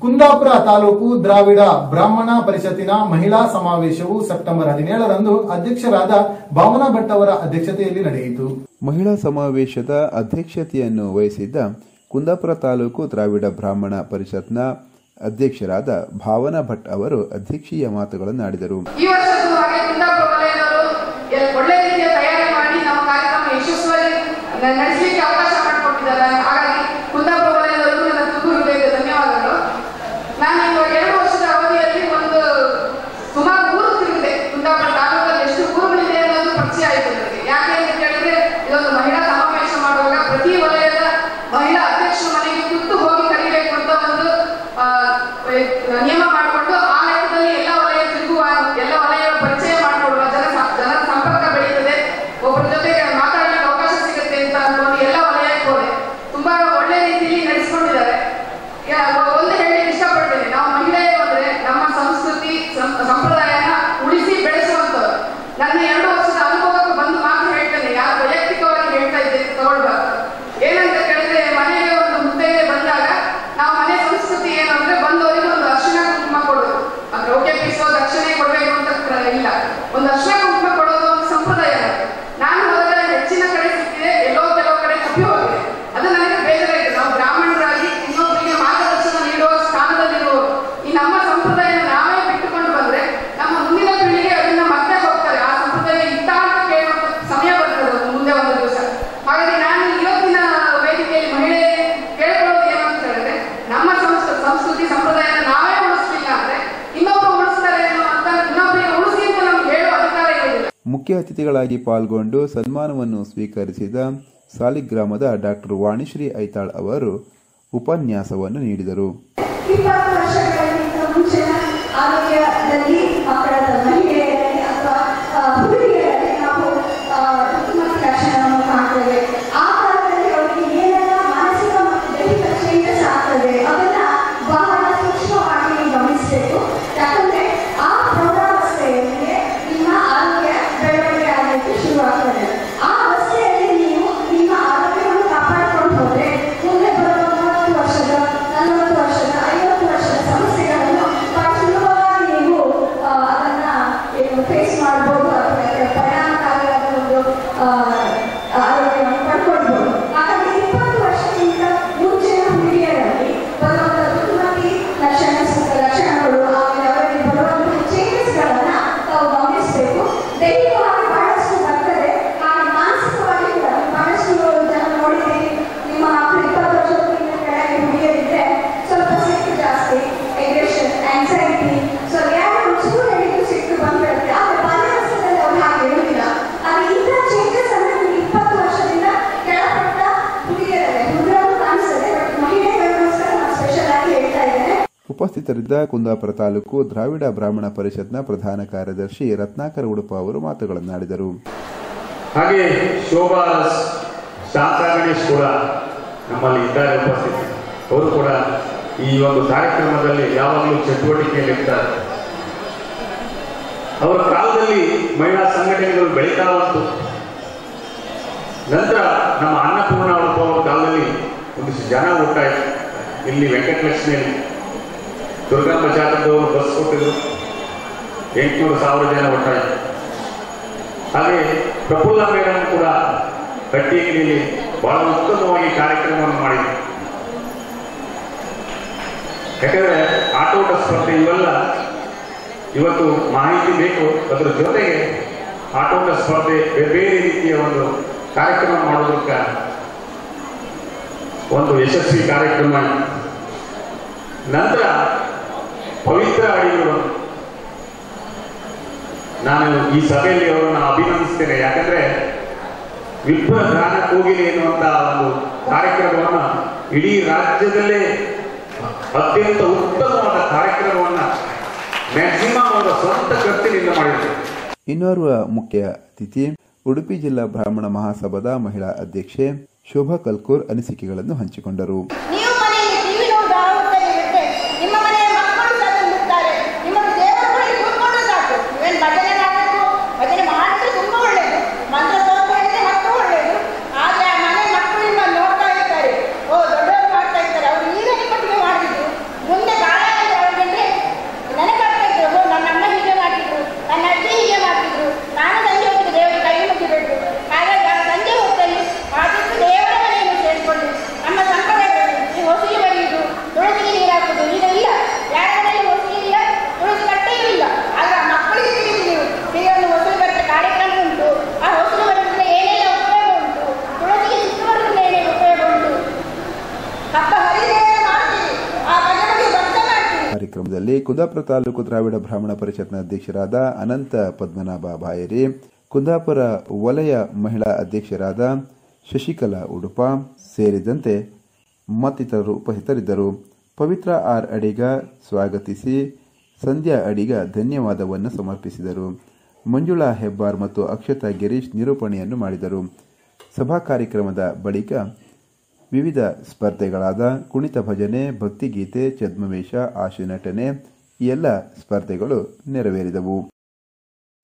ಕುಂದಾಪುರ ತಾಲೂಕು ದ್ರಾವಿಡ ಬ್ರಾಹ್ಮಣ ಪರಿಷತ್ತಿನ ಮಹಿಳಾ ಸಮಾವೇಶವು ಸೆಪ್ಟೆಂಬರ್ ಹದಿನೇಳರಂದು ಅಧ್ಯಕ್ಷರಾದ ಭಾವನಾ ಭಟ್ ಅವರ ಅಧ್ಯಕ್ಷತೆಯಲ್ಲಿ ನಡೆಯಿತು ಮಹಿಳಾ ಸಮಾವೇಶದ ಅಧ್ಯಕ್ಷತೆಯನ್ನು ವಹಿಸಿದ್ದ ಕುಂದಾಪುರ ತಾಲೂಕು ದ್ರಾವಿಡ ಬ್ರಾಹ್ಮಣ ಪರಿಷತ್ನ ಅಧ್ಯಕ್ಷರಾದ ಭಾವನಾ ಭಟ್ ಅವರು ಅಧ್ಯಕ್ಷೀಯ ಮಾತುಗಳನ್ನಾಡಿದರು ಈ ವರ್ಷದ ಹಾಗೆ ಕುಂದಾಪುರ ವಲಯದವರು ಎಲ್- ಒಳ್ಳೆ ರೀತಿಯ ತಯಾರಿ ಮಾಡಿ ನಮ್ಮ ಕಾರ್ಯಕ್ರಮ ಯಶಸ್ವಿಯಾಗಿ ನ- ನಡೆಸಲಿಕ್ಕೆ ಅವಕಾಶ ಮಾಡಿಕೊಟ್ಟಿದ್ದಾರೆ ಹಾಗಾಗಿ ಕುಂದಾಪುರ ವಲಯದವರಿಗೂ ನನ್ನ ತುಂಬ ಹೃದಯದ ಧನ್ಯವಾದಗಳು ನಾನು ಇವಾಗ ಎರಡು ವರ್ಷದ ಅವಧಿಯಲ್ಲಿ ಒಂದು ಸುಮಾರು ಊರು ತಿರುಗಿದೆ ಕುಂದಾಪುರ ತಾಲೂಕಲ್ಲಿ ಎಷ್ಟು ಊರುಗಳಿದೆ ಅನ್ನೋದು ಪರಿಚಯ ಆಯಿತು ನನಗೆ ಯಾಕೆ ಅಂತ ಕೇಳಿದ್ರೆ ಇದೊಂದು ಮಹಿಳಾ ಸಮಾವೇಶ ಮಾಡುವಾಗ ಪ್ರತಿ ವಲಯದ ಮಹಿಳಾ ಅಧ್ಯಕ್ಷರ ಮನೆಗೆ ಖುದ್ದು ಹೋಗಿ ಕರಿಬೇಕು ಅಂತ ಒಂದು ಆ, ನಿಯಮ ಮಾಡಿಕೊಂಡು ಆ ಲೆಕ್ಕದಲ್ಲಿ ಎಲ್ಲ ವಲಯ ತಿರುಗುವ ಎಲ್ಲ ವಲಯಗಳ ಪರಿಚಯ ಮಾಡಿಕೊಡುವ ಜನ ಜನರ ಸಂಪರ್ಕ ಬೆಳೀತದೆ ಒಬ್ಬರ ಜೊತೆ ಮಾತಾಡಲಿಕ್ಕೆ ಅವಕಾಶ ಸಿಗುತ್ತೆ ಅಂತ ಅನ್ಕೊಂಡು ಎಲ್ಲ ವಲಯಕ್ಕೆ ಹೋದೆ ತುಂಬಾ ಒಳ್ಳೆ ರೀತಿಯಲ್ಲಿ ನಡೆಸ್ಕೊಂಡಿದ್ದಾರೆ ಯಾ- ಒಂದು ಹೇಳಲಿಕ್ಕೆ ಇಷ್ಟಪಡ್ತೇನೆ ನಾವು ಮಹಿಳೆಯರು ಅಂದ್ರೆ ನಮ್ಮ ಸಂಸ್ಕೃತಿ ಸಂ- ಸಂಪ್ರದಾಯನ ಉಳಿಸಿ ಬೆಳೆಸುವಂತವ್ರು ನನ್ನ ಎರಡು ವರ್ಷದ ಅನುಭವಕ್ಕೆ ಬಂದು ಮಾತು ಹೇಳ್ತೇನೆ ಯಾರು ವೈಯಕ್ತಿಕವಾಗಿ ಹೇಳ್ತಾ ಇದ್ದೇನೆ ತಗೊಳ್ಬಾರ್ದು ಏನಂತ ಕೇಳಿದ್ರೆ ಮನೆಗೆ ಒಂದು ಮುತ್ತೈದೆ ಬಂದಾಗ ನಾವು ಮನೆ ಸಂಸ್ಕೃತಿ ಏನು ಅಂದ್ರೆ ಬಂದವರಿಗೆ ಒಂದು ಅರ್ಶಿನ ಕುಂಕುಮ ಕೊಡೋದು ಅಂದ್ರೆ ಓಕೆ ಪೀಸೋ ದಕ್ಷಿಣೆ ಕೊಡ್ಬೇಕು ಅಂತ ಕ್ರ- ಇಲ್ಲ ಒಂದು ಅರ್ಶಿನ ಕುಂಕುಮ ಕೊಡೋದು ಒಂದು ಸಂಪ್ರದಾಯ ನಮಗೆ. ನಾನು ಹೋದರೆ ಹೆಚ್ಚಿನ ಕಡೆ ಸಿಕ್ಕಿದೆ ಎಲ್ಲೋ ಕೆಲವು ಕಡೆ ತಪ್ಪಿ ಹೋಗಿದೆ ಅದು ನನಗೆ ಬೇಜಾರಾಗಿದೆ ನಾವು ಬ್ರಾಹ್ಮಣರಾಗಿ ಇನ್ನೊಬ್ಬರಿಗೆ ಮಾರ್ಗದರ್ಶನ ನೀಡುವ ಸ್ಥಾನದಲ್ಲಿರುವವರು ಈ ನಮ್ಮ ಸಂಪ್ರದಾಯ ನಾವೇ ಬಿಟ್ಟುಕೊಂಡು ಬಂದ್ರೆ ನಮ್ಮ ಮುಂದಿನ ಪೀಳಿಗೆ ಅದನ್ನ ಮತ್ತೆ ಹೋಗ್ತಾರೆ ಆ ಸಂಪ್ರದಾಯ ಇತ್ತ ಅಂತ ಕೇಳುವಂತ ಸಮಯ ಬರ್ತದೆ ಅದು ಮುಂದೆ ಒಂದು ದಿವಸ ಹಾಗಾಗಿ ನಾನು ಇವತ್ತಿನ ವೇದಿಕೆಯಲ್ಲಿ ಮಹಿಳೆ ಕೇಳ್ಕೊಳ್ಳೋದು ಏನು ಅಂತ ಹೇಳಿದ್ರೆ ನಮ್ಮ ಸಂಸ್ಕೃತಿ ಸಂಸ್ಕೃತಿ ಸಂಪ್ರದಾಯನ ನಾವೇ ಉಳಿಸ್ಲಿಲ್ಲ ಅಂದ್ರೆ ಇನ್ನೊಬ್ರು ಉಳಿಸ್ತಾರೆ ಅನ್ನುವಂತ ಇನ್ನೊಬ್ಬರಿಗೆ ಉಳಿಸಿ ಅಂತ ನಮ್ಗೆ ಹೇಳುವ ಅಧಿಕಾರ ಇರುವುದಿಲ್ಲ ಮುಖ್ಯ ಅತಿಥಿಗಳಾಗಿ ಪಾಲ್ಗೊಂಡು ಸನ್ಮಾನವನ್ನು ಸ್ವೀಕರಿಸಿದ ಸಾಲಿಗ್ರಾಮದ ಡಾಕ್ಟರ್ ವಾಣಿಶ್ರೀ ಐತಾಳ್ ಅವರು ಉಪನ್ಯಾಸವನ್ನು ನೀಡಿದರು ಇಪ್ಪತ್ತು ವರ್ಷಗಳಿಗಿಂತ ಮುಂಚಿನ ಆರೋಗ್ಯದಲ್ಲಿ ಮಕ್ಕಳ ಮಹಿಳೆಯರಲ್ಲಿ ಅಥವಾ ಆ, ಹುಡುಗಿಯರಲ್ಲಿ ನಾವು ಆ, ಋತುಮತಿ ಲಕ್ಷಣವನ್ನು ಕಾಣ್ತೇವೆ ಆ ಕಾಲದಲ್ಲಿ ಅವರಿಗೆ ಏನೆಲ್ಲ ಮಾನಸಿಕ ಮತ್ತು ದೈಹಿಕ ಚೇಂಜಸ್ ಆಗ್ತದೆ ಅದನ್ನ ಬಹಳ ಸೂಕ್ಷ್ಮವಾಗಿ ನೀವು ಗಮನಿಸಬೇಕು ಯಾಕಂದ್ರೆ ಆ ಪ್ರೌಢಾವಸ್ಥೆಯಲ್ಲಿ ನಿಮ್ಮ ಆರೋಗ್ಯ ಬೆಳವಣಿಗೆ ಆಗಲಿಕ್ಕೆ ಶುರುವಾಗ್ತದೆ ಆ ಅವಸ್ಥೆಯಲ್ಲಿ ನೀವು ನಿಮ್ಮ ಆರೋಗ್ಯವನ್ನು ಕಾಪಾಡಿಕೊಂಡು ಹೋದ್ರೆ ಮುಂದೆ ಬರುವ ಮೂವತ್ತು ವರ್ಷದ ನಲವತ್ತು ವರ್ಷದ ಐವತ್ತು ವರ್ಷದ ಸಮಸ್ಯೆಗಳನ್ನು ಬಹಳ ಸುಲಭವಾಗಿ ನೀವು ಆ, ಅದನ್ನ ಏನು ಫೇಸ್ ಮಾಡ್ಬೋದು ಅಥವಾ ಅದರ ಪರಿಣಾಮಕಾರಿಯಾದ ಒಂದು ಆ, ಆರೋಗ್ಯವನ್ನು ಪಡ್ಕೊಳ್ಬೋದು ಹಾಗಾಗಿ ಇಪ್ಪತ್ತು ವರ್ಷಕ್ಕಿಂತ ಮುಂಚಿನ ಹುಡುಗಿಯರಲ್ಲಿ ಬರುವಂಥ ಋತುಮತಿ ಲಕ್ಷಣ ಲಕ್ಷಣಗಳು ಆಮೇಲೆ ಅವರಿಗೆ ಬರುವಂತಹ ಚೇಂಜಸ್ಗಳನ್ನ ತಾವು ಗಮನಿಸಬೇಕು ದೈಹಿಕವಾಗಿ ಬಹಳಷ್ಟು ಬರ್ತದೆ ಹಾಗೆ ಮಾನಸಿಕವಾಗಿ ಕೂಡ ನೀವು ಬಹಳಷ್ಟು ಜನ ನೋಡಿದ್ದೀರಿ ನಿಮ್ಮ ಮಕ್ಕಳು ಇಪ್ಪತ್ತು ವರ್ಷಕ್ಕಿಂತ ಕೆಳಗೆ ಹುಡುಗಿಯರಿದ್ರೆ ಸ್ವಲ್ಪ ಸಿಟ್ಟು ಜಾಸ್ತಿ ಎಗ್ರೆಷನ್ ಆಂಗ್ಸೈಟಿ ಸೊ ಯಾರು ಒಂಚೂರು ಹೇಳಿದ್ರು ಸಿಟ್ಟು ಬಂದ್ಬಿಡುತ್ತೆ ಆದರೆ ಬಾಲ್ಯಾವಸ್ಥೆಯಲ್ಲಿ ಅವ್ರು ಹಾಗೆ ಇರುವುದಿಲ್ಲ ಆದರೆ ಇಂಥ ಚೇಂಜಸ್ ಅನ್ನು ನಿಮ್ಗೆ ಇಪ್ಪತ್ತು ವರ್ಷದಿಂದ ಕೆಳಪಟ್ಟ ಹುಡುಗಿಯರಲ್ಲೇ ಹುಡುಗರು ಕಾಣಿಸ್ತದೆ ಬಟ್ ಮಹಿಳೆಯರಿಗೋಸ್ಕರ ನಾನು ಸ್ಪೆಷಲ್ ಆಗಿ ಹೇಳ್ತಾ ಇದ್ದೇನೆ ಉಪಸ್ಥಿತರಿದ್ದ ಕುಂದಾಪುರ ತಾಲೂಕು ದ್ರಾವಿಡ ಬ್ರಾಹ್ಮಣ ಪರಿಷತ್ನ ಪ್ರಧಾನ ಕಾರ್ಯದರ್ಶಿ ರತ್ನಾಕರ ಉಡುಪ ಅವರು ಮಾತುಗಳನ್ನಾಡಿದರು ಹಾಗೆ ಶೋಭಾ ರಸ್, ಶಾಂತಾ ಗಣೇಶ್ ಕೂಡ ನಮ್ಮಲ್ಲಿ ಇದ್ದಾರೆ ಉಪಸ್ಥಿತಿ ಅವರು ಕೂಡ ಈ ಒಂದು ಕಾರ್ಯಕ್ರಮದಲ್ಲಿ ಯಾವಾಗಲೂ ಚಟುವಟಿಕೆಯಲ್ಲಿರ್ತಾರೆ ಅವರ ಕಾಲದಲ್ಲಿ ಮಹಿಳಾ ಸಂಘಟನೆಗಳು ಬೆಳೀತಾ ಬಂತು ನಂತರ ನಮ್ಮ ಅನ್ನಪೂರ್ಣ ಉಡುಪ ಅವರ ಕಾಲದಲ್ಲಿ ಒಂದಿಷ್ಟು ಜನ ಒಟ್ಟಾಯಿತು ಇಲ್ಲಿ ವೆಂಕಟಲಕ್ಷ್ಮಿಯಲ್ಲಿ ದುರ್ಗಮ್ಮ ಜಾತಕದವರು ಬಸ್ ಕೊಟ್ಟಿದ್ರು ಎಂಟುನೂರು ಸಾವಿರ ಜನ ಒಟ್ಟಾಯಿತು ಹಾಗೆ ಪ್ರಫುಲ್ಲ ಮೇಡಮ್ ಕೂಡ ಕಟ್ಟಿಯಲ್ಲಿ ಬಹಳ ಉತ್ತಮವಾಗಿ ಕಾರ್ಯಕ್ರಮವನ್ನು ಮಾಡಿದ್ರು ಯಾಕಂದ್ರೆ ಆಟೋಟ ಸ್ಪರ್ಧೆ ಇವೆಲ್ಲ ಇವತ್ತು ಮಾಹಿತಿ ಬೇಕು ಅದರ ಜೊತೆಗೆ ಆಟೋಟ ಸ್ಪರ್ಧೆ ಬೇರೆ ಬೇರೆ ರೀತಿಯ ಒಂದು ಕಾರ್ಯಕ್ರಮ ಮಾಡೋದಕ್ಕೆ ಒಂದು ಯಶಸ್ವಿ ಕಾರ್ಯಕ್ರಮ ನಂತರ ಪವಿತ್ರ ಅಡಿಗಳು ನಾನು ಈ ಸಭೆಯಲ್ಲಿ ಅವರನ್ನು ಅಭಿನಂದಿಸ್ತೇನೆ ಯಾಕಂದ್ರೆ ವಿಪ್ರ ದಾನ ಕೋಗಿಲೆ ಎನ್ನುವಂತ ಒಂದು ಕಾರ್ಯಕ್ರಮವನ್ನ ಇಡೀ ರಾಜ್ಯದಲ್ಲೇ ಅತ್ಯಂತ ಉತ್ತಮವಾದ ಕಾರ್ಯಕ್ರಮವನ್ನ ಮ್ಯಾಕ್ಸಿಮಮ್ ಅವರ ಸ್ವಂತ ಖರ್ಚಿನಿಂದ ಮಾಡಿದ್ರು ಇನ್ನೋರ್ವ ಮುಖ್ಯ ಅತಿಥಿ ಉಡುಪಿ ಜಿಲ್ಲಾ ಬ್ರಾಹ್ಮಣ ಮಹಾಸಭಾದ ಮಹಿಳಾ ಅಧ್ಯಕ್ಷೆ ಶೋಭಾ ಕಲ್ಕೂರ್ ಅನಿಸಿಕೆಗಳನ್ನು ಹಂಚಿಕೊಂಡರು ನೀವು ಮನೆಯಲ್ಲಿ ಟಿವಿ ನೋಡುವ ಆವರ್ತನ ಇರುತ್ತೆ ನಿಮ್ಮ ಮನೆಯ ಮಕ್ಕಳು ಸಹ ತಂದಿರ್ತಾರೆ ನಿಮ್ಮನ್ನು ದೇವರ ಬಳಿ ಕೂತ್ಕೊಂಡು ಸಾಕು ನೀವೇನು ಭಜನೆ ಮಾಡಬೇಕು ಭಜನೆ ಮಾಡಿದ್ರೆ ತುಂಬಾ ಒಳ್ಳೆಯದು ಮಂತ್ರ ಸ್ತೋತ್ರ ಹೇಳಿದ್ರೆ ಮತ್ತೂ ಒಳ್ಳೆಯದು ಆದರೆ ಆ ಮನೆ ಮಕ್ಕಳು ನಿಮ್ಮನ್ನು ನೋಡ್ತಾ ಇರ್ತಾರೆ ಓ ದೊಡ್ಡವರು ಮಾಡ್ತಾ ಇರ್ತಾರೆ ಅವರು ಈಗ ನಿಮ್ಮೊಟ್ಟಿಗೆ ಮಾಡಿದ್ರು ಮುಂದೆ ಕಾಲ ಕಾರ್ಯಕ್ರಮದಲ್ಲಿ ಕುಂದಾಪುರ ತಾಲೂಕು ದ್ರಾವಿಡ ಬ್ರಾಹ್ಮಣ ಪರಿಷತ್ನ ಅಧ್ಯಕ್ಷರಾದ ಅನಂತ ಪದ್ಮನಾಭ ಬಾಯರಿ ಕುಂದಾಪುರ ವಲಯ ಮಹಿಳಾ ಅಧ್ಯಕ್ಷರಾದ ಶಶಿಕಲಾ ಉಡುಪ ಸೇರಿದಂತೆ ಮತ್ತಿತರರು ಉಪಸ್ಥಿತರಿದ್ದರು ಪವಿತ್ರ ಆರ್ ಅಡಿಗ ಸ್ವಾಗತಿಸಿ ಸಂಧ್ಯಾ ಅಡಿಗ ಧನ್ಯವಾದವನ್ನು ಸಮರ್ಪಿಸಿದರು ಮಂಜುಳಾ ಹೆಬ್ಬಾರ್ ಮತ್ತು ಅಕ್ಷತಾ ಗಿರೀಶ್ ನಿರೂಪಣೆಯನ್ನು ಮಾಡಿದರು ಸಭಾ ಕಾರ್ಯಕ್ರಮದ ಬಳಿಕ ವಿವಿಧ ಸ್ಪರ್ಧೆಗಳಾದ ಕುಣಿತ ಭಜನೆ ಭಕ್ತಿಗೀತೆ ಛದ್ಮವೇಶ ಆಶು ನಟನೆ ಈ ಎಲ್ಲ ಸ್ಪರ್ಧೆಗಳು ನೆರವೇರಿದವು